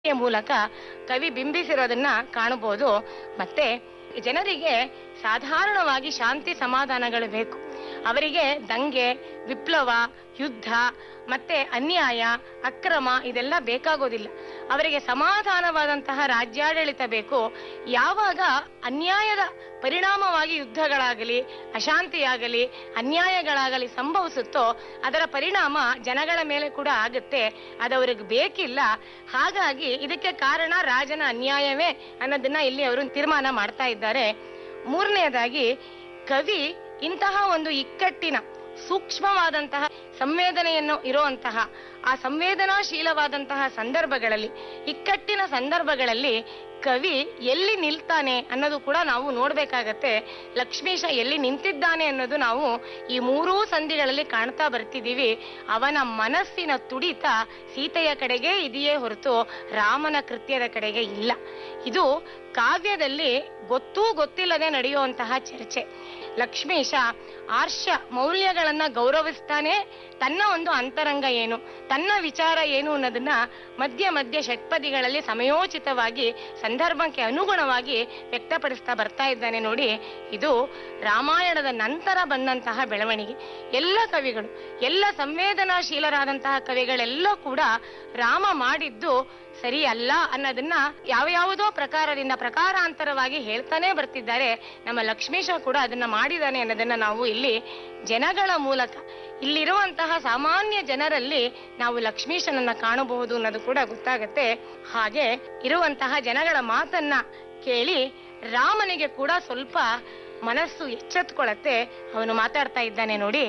ಯ ಮೂಲಕ ಕವಿ ಬಿಂಬಿಸಿರೋದನ್ನ ಕಾಣಬಹುದು ಮತ್ತೆ ಜನರಿಗೆ ಸಾಧಾರಣವಾಗಿ ಶಾಂತಿ ಸಮಾಧಾನಗಳು ಬೇಕು ಅವರಿಗೆ ದಂಗೆ ವಿಪ್ಲವ ಯುದ್ಧ ಮತ್ತೆ ಅನ್ಯಾಯ ಅಕ್ರಮ ಇದೆಲ್ಲ ಬೇಕಾಗೋದಿಲ್ಲ ಅವರಿಗೆ ಸಮಾಧಾನವಾದಂತಹ ರಾಜ್ಯಾಡಳಿತ ಬೇಕು ಯಾವಾಗ ಅನ್ಯಾಯದ ಪರಿಣಾಮವಾಗಿ ಯುದ್ಧಗಳಾಗಲಿ ಅಶಾಂತಿಯಾಗಲಿ ಅನ್ಯಾಯಗಳಾಗಲಿ ಸಂಭವಿಸುತ್ತೋ ಅದರ ಪರಿಣಾಮ ಜನಗಳ ಮೇಲೆ ಕೂಡ ಆಗುತ್ತೆ ಅದು ಅವ್ರಿಗೆ ಬೇಕಿಲ್ಲ ಹಾಗಾಗಿ ಇದಕ್ಕೆ ಕಾರಣ ರಾಜನ ಅನ್ಯಾಯವೇ ಅನ್ನೋದನ್ನ ಇಲ್ಲಿ ಅವರು ತೀರ್ಮಾನ ಮಾಡ್ತಾ ಇದ್ದಾರೆ ಮೂರನೆಯದಾಗಿ ಕವಿ ಇಂತಹ ಒಂದು ಇಕ್ಕಟ್ಟಿನ ಸೂಕ್ಷ್ಮವಾದಂತಹ ಸಂವೇದನೆಯನ್ನು ಇರುವಂತಹ ಆ ಸಂವೇದನಾಶೀಲವಾದಂತಹ ಸಂದರ್ಭಗಳಲ್ಲಿ ಇಕ್ಕಟ್ಟಿನ ಸಂದರ್ಭಗಳಲ್ಲಿ ಕವಿ ಎಲ್ಲಿ ನಿಲ್ತಾನೆ ಅನ್ನೋದು ಕೂಡ ನಾವು ನೋಡ್ಬೇಕಾಗತ್ತೆ ಲಕ್ಷ್ಮೀಶ ಎಲ್ಲಿ ನಿಂತಿದ್ದಾನೆ ಅನ್ನೋದು ನಾವು ಈ ಮೂರೂ ಸಂಧಿಗಳಲ್ಲಿ ಕಾಣ್ತಾ ಬರ್ತಿದೀವಿ ಅವನ ಮನಸ್ಸಿನ ತುಡಿತ ಸೀತೆಯ ಕಡೆಗೆ ಇದೆಯೇ ಹೊರತು ರಾಮನ ಕೃತ್ಯದ ಕಡೆಗೆ ಇಲ್ಲ ಇದು ಕಾವ್ಯದಲ್ಲಿ ಗೊತ್ತೂ ಗೊತ್ತಿಲ್ಲದೆ ನಡೆಯುವಂತಹ ಚರ್ಚೆ ಲಕ್ಷ್ಮೀಶ ಆರ್ಷ ಮೌಲ್ಯಗಳನ್ನ ಗೌರವಿಸ್ತಾನೆ ತನ್ನ ಒಂದು ಅಂತರಂಗ ಏನು ತನ್ನ ವಿಚಾರ ಏನು ಅನ್ನೋದನ್ನ ಮಧ್ಯ ಮಧ್ಯ ಷಟ್ಪದಿಗಳಲ್ಲಿ ಸಮಯೋಚಿತವಾಗಿ ಸಂದರ್ಭಕ್ಕೆ ಅನುಗುಣವಾಗಿ ವ್ಯಕ್ತಪಡಿಸ್ತಾ ಬರ್ತಾ ಇದ್ದಾನೆ ನೋಡಿ ಇದು ರಾಮಾಯಣದ ನಂತರ ಬಂದಂತಹ ಬೆಳವಣಿಗೆ ಎಲ್ಲ ಕವಿಗಳು ಎಲ್ಲ ಸಂವೇದನಾಶೀಲರಾದಂತಹ ಕವಿಗಳೆಲ್ಲ ಕೂಡ ರಾಮ ಮಾಡಿದ್ದು ಸರಿ ಅಲ್ಲ ಅನ್ನೋದನ್ನ ಯಾವ ಯಾವುದೋ ಪ್ರಕಾರದಿಂದ ಪ್ರಕಾರಾಂತರವಾಗಿ ಹೇಳ್ತಾನೆ ಬರ್ತಿದ್ದಾರೆ ನಮ್ಮ ಲಕ್ಷ್ಮೀಶ ಕೂಡ ಅದನ್ನ ಮಾಡಿದಾನೆ ಅನ್ನೋದನ್ನ ನಾವು ಇಲ್ಲಿ ಜನಗಳ ಮೂಲಕ ಇಲ್ಲಿರುವಂತಹ ಸಾಮಾನ್ಯ ಜನರಲ್ಲಿ ನಾವು ಲಕ್ಷ್ಮೀಶನನ್ನ ಕಾಣಬಹುದು ಅನ್ನೋದು ಕೂಡ ಗೊತ್ತಾಗತ್ತೆ ಹಾಗೆ ಇರುವಂತಹ ಜನಗಳ ಮಾತನ್ನ ಕೇಳಿ ರಾಮನಿಗೆ ಕೂಡ ಸ್ವಲ್ಪ ಮನಸ್ಸು ಎಚ್ಚೆತ್ಕೊಳತ್ತೆ ಅವನು ಮಾತಾಡ್ತಾ ಇದ್ದಾನೆ ನೋಡಿ